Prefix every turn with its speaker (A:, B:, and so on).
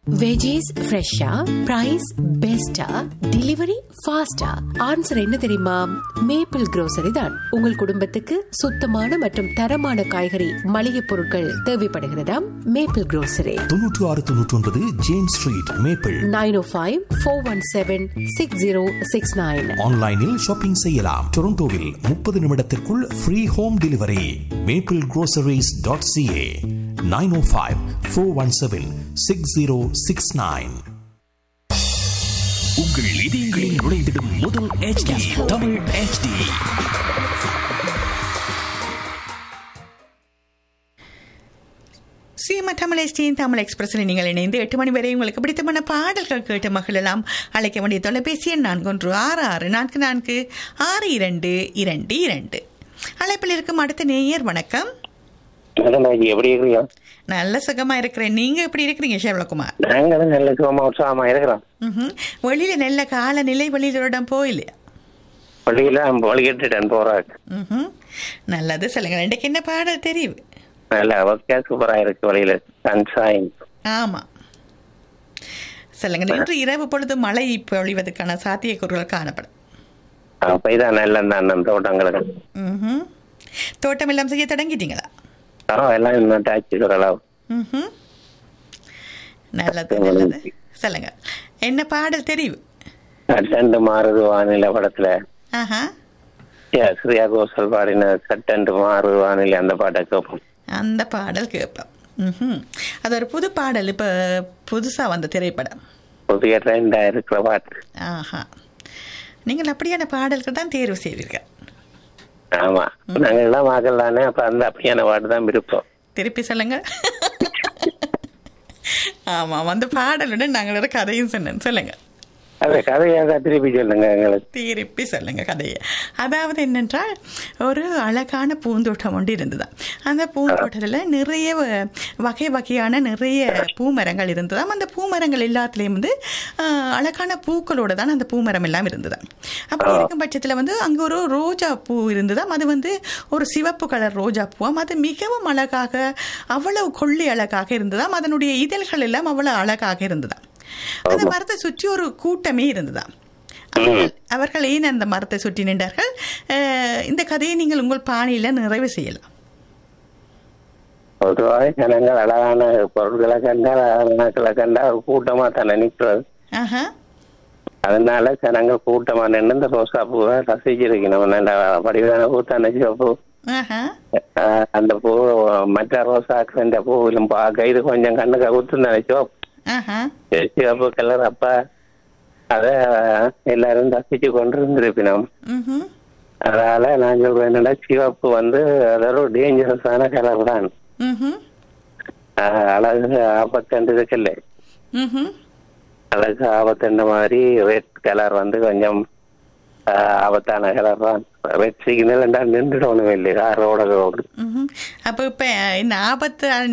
A: Veggies ஃப்ரெஷ்ஷா price பெஸ்டா delivery ஃபாஸ்டா ஆன்சர் என்ன தெரியுமா மேப்பிள் grocery தான் உங்கள் குடும்பத்துக்கு சுத்தமான மற்றும் தரமான காய்கறி மளிகை பொருட்கள் தேவைப்படுகிறதா மேப்பிள் grocery
B: தொன்னூற்று ஆறு தொன்னூற்றி ஒன்பது James street Maple
A: nine O five four one seven six zero six nine
B: ஆன்லைனில் ஷாப்பிங் செய்யலாம் டொரண்டோவில் முப்பது நிமிடத்திற்குள் free home delivery Maple groceries.ca dot CA nine O five four one seven six zero six nine
C: உங்கள் இதயங்களில் நுழைந்திடும் முதல் HD Tamil HD
D: Seema Tamil எஸ்டியின் Tamil எக்ஸ்பிரஸில் நீங்கள் இணைந்து எட்டு மணி வரை உங்களுக்கு பிடித்தமான பாடல்கள் கேட்டு மகிழலாம் அழைக்க வேண்டிய தொலைபேசி எண் நான்கு ஒன்று ஆறு ஆறு நான்கு நான்கு ஆறு இரண்டு இரண்டு இரண்டு அழைப்பில் இருக்கும் அடுத்த நேயர் வணக்கம்
E: மேடம் எப்படி இருக்கிறீங்க
D: நல்ல சுகமா இருக்கிறேன் நீங்க எப்படி இருக்கிறீங்க சேவலகுமார்
E: நாங்களும் நல்ல சுகமா உற்சாகமா இருக்கிறோம்
D: ம்ஹும். வெளியில நல்ல காலநிலை வெளியிலோடம் போயில
E: பள்ளியில வழி கேட்டுட்டேன் போறாங்க
D: ம்ஹும். நல்லது சொல்லுங்க இன்றைக்கு என்ன பாடல் தெரியும்
E: நல்ல ஓகே சூப்பரா இருக்கு வழியில சன்ஷைன்
D: ஆமா சொல்லுங்க இன்று இரவு பொழுது மழை பொழிவதற்கான சாத்தியக்கூறுகள் காணப்படும்
E: அப்பதான் நல்ல அந்த தோட்டங்களுக்கு
D: ம்ஹும். தோட்டம் எல்லாம் செய்ய தொடங்கிட்டீங்களா
E: தரம் எல்லாம் இன்னும் டாச்சு சொல்லலாம்
D: ம்ஹும். நல்லது நல்லது சொல்லுங்க என்ன பாடல் தெரியும்
E: சட்டண்டு மாறுது வானிலை படத்துல
D: ஆஹா
E: ஏ, ஸ்ரேயா கோஷல் பாடின சட்டண்டு மாறுது வானிலை அந்த பாட்டை கேட்போம்
D: அந்த பாடல் கேட்போம் ம்ஹும். அது ஒரு புது பாடல் இப்ப புதுசா வந்த திரைப்படம்
E: புதிய ட்ரெண்டா இருக்கிற பாட்டு
D: ஆஹா நீங்கள் அப்படியான பாடல்கள் தான் தேர்வு செய்வீர்கள்
E: ஆமா நாங்க எல்லாம் வாங்கலானே அப்ப அந்த அப்படியான பாட்டு தான் விருப்பம்
D: திருப்பி சொல்லுங்க ஆமாம் அந்த பாடலுடன் நாங்கள் ஒரு கதையும் சொன்னேன் சொல்லுங்க
E: அது கதையாக திருப்பி சொல்லுங்க எங்களுக்கு
D: திருப்பி சொல்லுங்க கதையை அதாவது என்னென்றால் ஒரு அழகான பூந்தோட்டம் ஒன்று இருந்ததாம் அந்த பூந்தோட்டத்தில் நிறைய வ- வகை வகையான நிறைய பூமரங்கள் இருந்ததாம் அந்த பூமரங்கள் எல்லாத்துலேயும் வந்து ஆஹ், அழகான பூக்களோட தான் அந்த பூமரம் எல்லாம் இருந்ததாம் அப்படி இருக்கும் பட்சத்தில் வந்து அங்கே ஒரு ரோஜா பூ இருந்ததாம் அது வந்து ஒரு சிவப்பு கலர் ரோஜா பூவாம் அது மிகவும் அழகாக அவ்வளவு கொள்ளி அழகாக இருந்ததாம் அதனுடைய இதழ்கள் எல்லாம் அவ்வளவு அழகாக இருந்ததாம் அந்த மரத்தை சுற்றி ஒரு கூட்டமே இருந்ததாம் அவர்கள் அவர்கள் ஏன் அந்த மரத்தை சுற்றி நின்றார்கள் அஹ், இந்த கதையை நீங்கள் உங்கள் பாணியில நிறைவு செய்யலாம்
E: பொதுவாக ஜனங்கள் அழகான பொருட்களை கண்டால் அழகான கண்டா ஒரு கூட்டமா தானே நிற்கிறது
D: ஆஹா
E: அதனால ஜனங்கள் கூட்டமா நின்று இந்த ரோசா பூவை ரசிச்சிருக்கணும் நல்ல வடிவான பூ தானே சிவப்பு
D: ஆஹா
E: ஆஹ் அந்த பூ மற்ற ரோசாக்கு இந்த பூவிலும் பார்க்க இது கொஞ்சம் கண்ணுக்கு அவுத்து தானே சிவப்பு
D: ஆஹா
E: சிவப்பு கலர் அப்ப அத எல்லாரும் ரசிச்சு கொண்டு இருந்திருப்பினோம்
D: ம்ஹும்.
E: அதனால நாங்கள் என்னடா சிவப்பு வந்து அது ஒரு டேஞ்சரஸான கலர் தான்
D: ம்ஹும்.
E: ஆஹ் அழகு ஆபத்தண்டு இருக்குல்ல
D: ம்ஹும்.
E: அழகு ஆபத்தண்ட மாதிரி ரெட் கலர் வந்து கொஞ்சம் ஆஹ் ஆபத்தான கலர் தான் ரெட் சிக்னல் நின்றுடணும் இல்லையா ரோட ரோடு
D: ம்ஹும். அப்ப இப்ப இந்த ஆபத்து